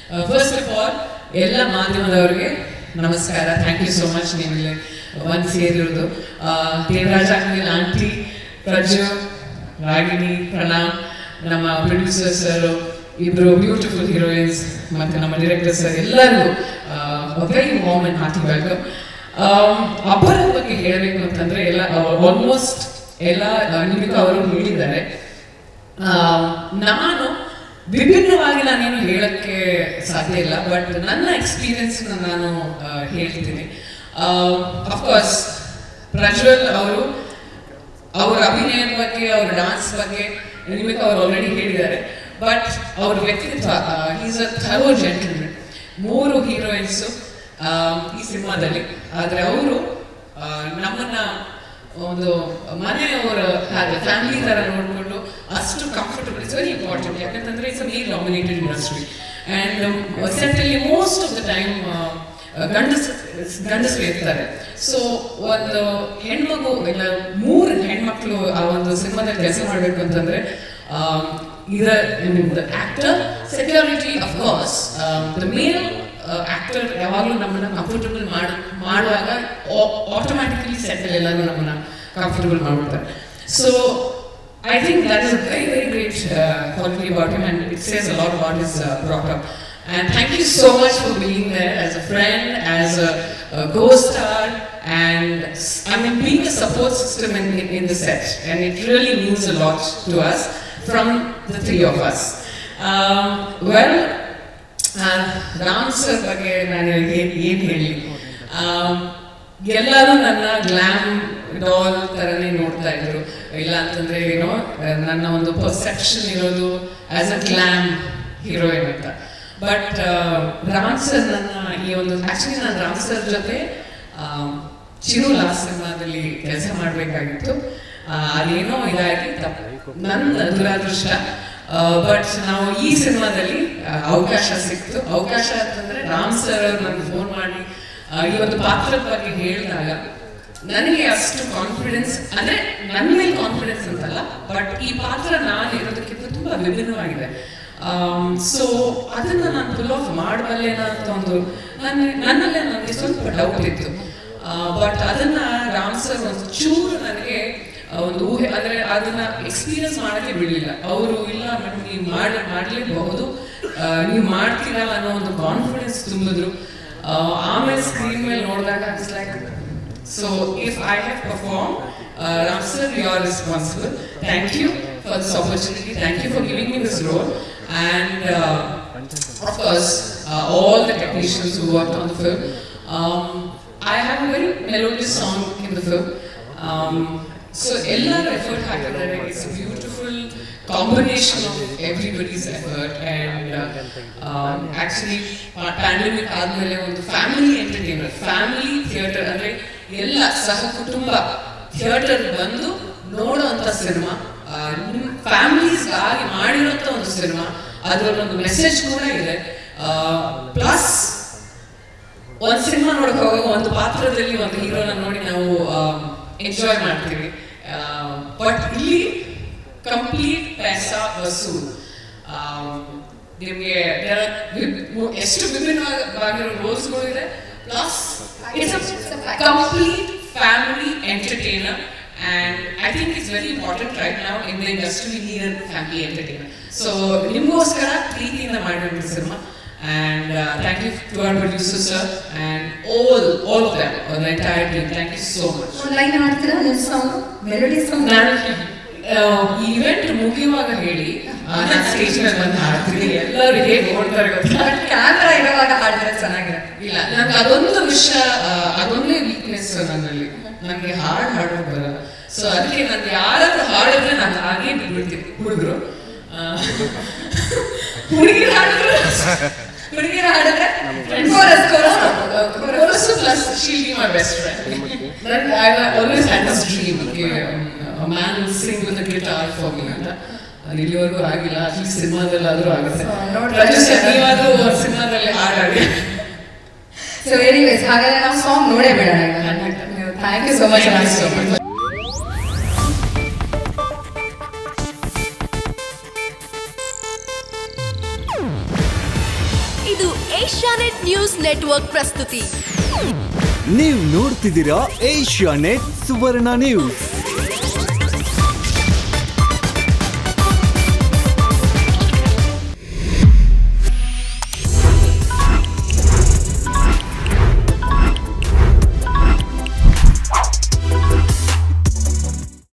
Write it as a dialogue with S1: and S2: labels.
S1: First of all ಎಲ್ಲ ಮಾಧ್ಯಮದವರಿಗೆ ನಮಸ್ಕಾರ thank you so much ನೀವು ಇಲ್ಲಿ ಬಂದು ಸೇರಿರೋದು ದೇವರಾಜ ಅಂಗಡಿಲ್ ಆಂಟಿ ಪ್ರಜ್ಜು ರಾಗಿಣಿ ಪ್ರಣಾಮ್ ನಮ್ಮ ಪ್ರೊಡ್ಯೂಸರ್ ಸರ್ ಇಬ್ರು ಬ್ಯೂಟಿಫುಲ್ ಹೀರೋಯಿನ್ಸ್ ಮತ್ತು ನಮ್ಮ ಡೈರೆಕ್ಟರ್ ಸರ್ ಎಲ್ಲರಿಗೂ very warm and hearty welcome ಅಬ್ಬರದ ಬಗ್ಗೆ ಹೇಳಬೇಕು ಅಂತಂದ್ರೆ ಎಲ್ಲ ಆಲ್ಮೋಸ್ಟ್ ಎಲ್ಲ ನಿಮಿಕ ಅವರು ಹೇಳಿದ್ದಾರೆ ಆ, ನಾನು ವಿಭಿನ್ನವಾಗಿ ನಾನೇನು ಹೇಳಕ್ಕೆ ಸಾಧ್ಯ ಇಲ್ಲ ಬಟ್ ನನ್ನ ಎಕ್ಸ್ಪೀರಿಯನ್ಸ್ ನಾನು ಆ, ಹೇಳ್ತೀನಿ ಅಫ್ಕೋರ್ಸ್ ಪ್ರಜ್ವಲ್ ಅವರು ಅವರ ಅಭಿನಯದ ಬಗ್ಗೆ ಅವ್ರ ಡಾನ್ಸ್ ಬಗ್ಗೆ ನಿಮಗೆ ಅವ್ರು ಆಲ್ರೆಡಿ ಹೇಳಿದ್ದಾರೆ ಬಟ್ ಅವ್ರ ವ್ಯಕ್ತಿತ್ವ ಈಸ್ ಅ ಥರೋ ಜೆಂಟಲ್ಮೆನ್ ಮೂರು ಹೀರೋಯಿನ್ಸು ಈ ಸಿನಿಮಾದಲ್ಲಿ ಆದರೆ ಅವರು ನಮ್ಮನ್ನ ಒಂದು ಮನೆಯವರ ಹಾಗೆ ಫ್ಯಾಮಿಲಿ ತರ ನೋಡಿಕೊಂಡು ಅಷ್ಟು ಕಂಫರ್ಟಬಲ್ ಇಟ್ಸ್ ವೆರಿ ಇಂಪಾರ್ಟೆಂಟ್ ಯಾಕಂತಂದ್ರೆ it's male dominated industry and ಸೆಟ್ಟಲ್ಲಿ ಮೋಸ್ಟ್ ಆಫ್ ದ ಟೈಮ್ ಗಂಡಸ್ ಗಂಡಸರು ಇರ್ತಾರೆ ಸೊ ಒಂದು ಹೆಣ್ಮಗು ಇಲ್ಲ ಮೂರು ಹೆಣ್ಮಕ್ಳು ಆ ಒಂದು ಸಿನಿಮಾದಲ್ಲಿ ಕೆಲಸ ಮಾಡಬೇಕು ಅಂತಂದ್ರೆ ಇದ actor security of course the male actor ಯಾವಾಗಲೂ ನಮ್ಮನ್ನ ಕಂಫರ್ಟಬಲ್ ಮಾಡ ಮಾಡುವಾಗ ಆಟೋಮ್ಯಾಟಿಕಲಿ ಸೆಟ್ಟಲ್ಲಿ ಎಲ್ಲರೂ ನಮ್ಮನ್ನ ಕಂಫರ್ಟಬಲ್ ಮಾಡ್ಬಿಡ್ತಾರೆ so I think that is a very, very great uh, quality about him, and it says a lot about his uh, brought up. And thank you so much for being there as a friend, as a, a co-star, and s- I mean being a support system in, in, in the set. And it really means a lot to us from the three of us. Um, well, uh, Ram sir ಬಗ್ಗೆ ನಾನು ಏನು ಏನು ಹೇಳಿ am, ಎಲ್ಲರೂ ನನ್ನ glam doll ತರನೇ ನೋಡ್ತಾ ಇದ್ರು ಇಲ್ಲ ಅಂತಂದ್ರೆ ಏನೋ ಆ, ನನ್ನ ಒಂದು ಪರ್ಸೆಪ್ಷನ್ ಇರೋದು ಆಸ್ ಅ ಗ್ಲಾಮ್ ಹೀರೋಯಿನ್ ಅಂತ ಬಟ್ ರಾಮ್ ಸರ್ ನನ್ನ ಈ ಒಂದು ಆಕ್ಚುಲಿ ನಾನು ರಾಮ್ ಸರ್ ಜೊತೆ ಆಮ್, ಚಿರು ಲಾಸ್ಟ್ ಸಿನಿಮಾದಲ್ಲಿ ಕೆಲಸ ಮಾಡಬೇಕಾಗಿತ್ತು ಅದೇನೋ ಇದಾಗಿ ತಪ್ಪು ನನ್ನ ದುರಾದೃಷ್ಟ ಬಟ್ ನಾವು ಈ ಸಿನಿಮಾದಲ್ಲಿ ಆ, ಅವಕಾಶ ಸಿಕ್ತು ಅವಕಾಶ ಅಂತಂದ್ರೆ ರಾಮ್ ಸರ್ ಅವ್ರು ನನಗೆ ಫೋನ್ ಮಾಡಿ ಆ, ಈ ಒಂದು ಪಾತ್ರದ ಬಗ್ಗೆ ಹೇಳಿದಾಗ ನನಗೆ ಅಷ್ಟು ಕಾನ್ಫಿಡೆನ್ಸ್ ಅಂದ್ರೆ ನನ್ನ ಮೇಲೆ ಕಾನ್ಫಿಡೆನ್ಸ್ ಅಂತಲ್ಲ ಬಟ್ ಈ ಪಾತ್ರ ನಾನು ಇರೋದಕ್ಕಿಂತ ತುಂಬಾ ವಿಭಿನ್ನವಾಗಿದೆ ಸೊ ಅದನ್ನ ನಾನು ಫುಲ್ ಆಫ್ ಮಾಡಬಲ್ಲೇನ ಅಂತ ಒಂದು ನನ್ನ ನನ್ನಲ್ಲೇ ನನಗೆ ಸ್ವಲ್ಪ ಡೌಟ್ ಇತ್ತು ಬಟ್ ಅದನ್ನ ರಾಮ್ ಸರ್ ಒಂದು ಚೂರು ನನಗೆ ಆ, ಒಂದು ಊಹೆ ಅಂದ್ರೆ ಅದನ್ನ ಎಕ್ಸ್ಪೀರಿಯನ್ಸ್ ಮಾಡಕ್ಕೆ ಬಿಡಲಿಲ್ಲ ಅವರು ಇಲ್ಲ ಮೇಡಮ್ ನೀವು ಮಾಡ ಮಾಡಲೇಬಹುದು ನೀವು ಮಾಡ್ತೀರಾ ಅನ್ನೋ ಒಂದು ಕಾನ್ಫಿಡೆನ್ಸ್ ತುಂಬಿದ್ರು ಆ, ಆಮೇಲೆ ಸ್ಕ್ರೀನ್ ಮೇಲೆ ನೋಡಿದಾಗ it's like so if I have perform Ram sir you are responsible thank you for this opportunity thank you for giving me this role and of course, uh, all the technicians who worked on the film. Um, I have a very melodious song in the film. Um, so, ಎಲ್ಲರ effort ಹಾಕಿದ್ದಾರೆ it's a beautiful combination of everybody's effort and uh, um, actually pa- pandemic ಆದ್ಮೇಲೆ ಒಂದು family entertainer family theatre ಅಂದ್ರೆ ಎಲ್ಲ ಸಹ ಕುಟುಂಬ theatre ಬಂದು ನೋಡುವಂತ ಸಿನಿಮಾ ನಿಮ್ಮ ಫ್ಯಾಮಿಲೀಸ್ಗಾಗಿ ಮಾಡಿರೋಂಥ ಒಂದು ಸಿನಿಮಾ ಅದರಲ್ಲಿ ಒಂದು ಮೆಸೇಜ್ ಕೂಡ ಇದೆ ಪ್ಲಸ್ ಒಂದು ಸಿನಿಮಾ ನೋಡಕ್ ಹೋಗುವಾಗ ಒಂದು ಪಾತ್ರದಲ್ಲಿ ಒಂದು ಹೀರೋನ ನೋಡಿ ನಾವು ಎಂಜಾಯ್ ಮಾಡ್ತೀವಿ ಬಟ್ ಇಲ್ಲಿ ಕಂಪ್ಲೀಟ್ ಪೈಸಾ ವಸೂಲ್ ನಿಮಗೆ ಎಷ್ಟು ವಿಭಿನ್ನವಾಗಿರೋ ರೋಲ್ಸ್ಗಳು ಇದೆ plus it's complete family entertainer and I think it's very important right now in the industry we need a family entertainer. So ನಿಮಗೋಸ್ಕರ ಪ್ರೀತಿಯಿಂದ ಮಾಡಿರೋ cinema and uh, thank you to our producer sir and all all of them, all the entire team. Thank you so much.
S2: ಒಂದು line ಹಾಡ್ತೀರಾ ನಿಮ್ಮ song melody song
S1: ನಾನು event ಮುಗಿಯುವಾಗ ಹೇಳಿ ನಾನು ಸ್ಟೇಜ್ ಮೇಲೆ ಬಂದು ಹಾಡ್ತೀನಿ ಎಲ್ಲರೂ ಹೇಗೆ ನೋಡ್ತಾರೆ ಗೊತ್ತಾ
S2: ಕ್ಯಾಮ್ರಾ ಇರುವಾಗ ಹಾಡಿದ್ರೆ ಚೆನ್ನಾಗಿರುತ್ತೆ
S1: ಇಲ್ಲ ನಂಗೆ ಅದೊಂದು ವಿಷಯ ಆ, ಅದೊಂದೇ ವೀಕ್ನೆಸ್ ನನ್ನಲ್ಲಿ ನನಗೆ ಹಾಡು ಹಾಡೋದು ಬರಲ್ಲ ಸೊ ಅದಕ್ಕೆ ನನ್ಗೆ ಯಾರಾದ್ರೂ ಹಾಡಿದ್ರೆ ನಾನು ಹಾಗೆ ಬಿಡ್ಬಿಡ್ತೀನಿ ಹುಡುಗರು ಹುಡುಗಿರು ಹಾಡಿದ್ರು
S2: ಹುಡುಗಿರ ಹಾಡಿದ್ರೆ
S1: Chorus, chorus plus she'll be my best friend. Then I always had this dream, okay, um, a man will sing with a guitar for me ಅಂತ ಅದು ಇಲ್ಲಿವರೆಗೂ ಆಗಿಲ್ಲ ಅಟ್ಲೀಸ್ಟ್ ಸಿನಿಮಾದಲ್ಲಾದ್ರೂ ಆಗುತ್ತೆ
S2: So, ನೋಡ್ತಾ
S1: ರಜಿಶಾ, ನೀವಾದ್ರೂ ಸಿನಿಮಾದಲ್ಲಿ ಹಾಡಾಡಿ
S2: ಸೊ ಎನಿವೇಸ್ ಹಾಗಾದ್ರೆ ನಾವು ಸಾಂಗ್ ನೋಡೇ ಬೇಡ thank you so much
S1: Thank you so much.
S3: ಇದು ಇದು ಏಷ್ಯಾನೆಟ್ ನ್ಯೂಸ್ ನೆಟ್ವರ್ಕ್ ಪ್ರಸ್ತುತಿ
S4: ನೀವು ನೋಡ್ತಿದ್ದೀರಾ ಏಷ್ಯಾ ನೆಟ್ ಸುವರ್ಣ ನ್ಯೂಸ್